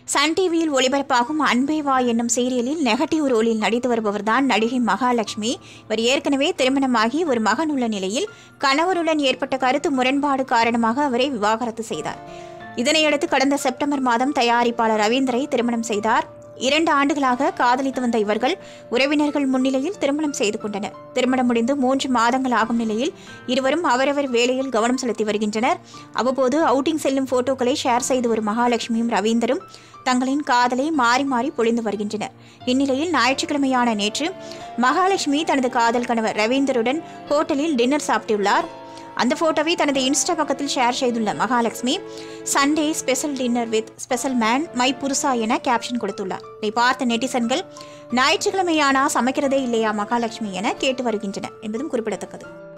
Sun டிவியில் ஒளிபரப்பாகும் அன்பே வா என்னும் சீரியலில் நெகட்டிவ் ரோலில் நடித்து வருபவர்தான் நடிகை மகாலட்சுமி இவர் ஏற்கனவே திருமணமாகி ஒரு மகன் உள்ள நிலையில் கணவருடன் ஏற்பட்ட கருத்து முரண்பாடு காரணமாக அவரை விவாகரத்து செய்தார் இதனையடுத்து கடந்த செப்டம்பர் மாதம் தயாரிப்பாளர் ரவீந்தரை திருமணம் செய்தார் இரண்டு ஆண்டுகளாக காதலித்து வந்த இவர்கள் உறவினர்கள் முன்னிலையில் திருமணம் செய்து கொண்டனர் திருமணம் முடிந்து மூன்று மாதங்கள் ஆகும் நிலையில் இருவரும் அவரவர் வேலையில் கவனம் செலுத்தி வருகின்றனர் அவ்வப்போது அவுட்டிங் செல்லும் போட்டோக்களை ஷேர் செய்து வரும் மகாலட்சுமியும் ரவீந்தரும் தங்களின் காதலை மாறி மாறி பொழிந்து வருகின்றனர் இந்நிலையில் ஞாயிற்றுக்கிழமையான நேற்று மகாலட்சுமி தனது காதல் கணவர் ரவீந்தருடன் ஹோட்டலில் டின்னர் சாப்பிட்டுள்ளார் அந்த போட்டோவை தனது இன்ஸ்டா பக்கத்தில் ஷேர் செய்துள்ள Mahalakshmi Sunday special dinner with special man my புருஷா என கேப்ஷன் கொடுத்துள்ளார் இதை பார்த்த நெட்டிசன்கள் ஞாயிற்றுக்கிழமையானா சமைக்கிறதே இல்லையா மகாலட்சுமி என கேட்டு வருகின்றனர் என்பதும் குறிப்பிடத்தக்கது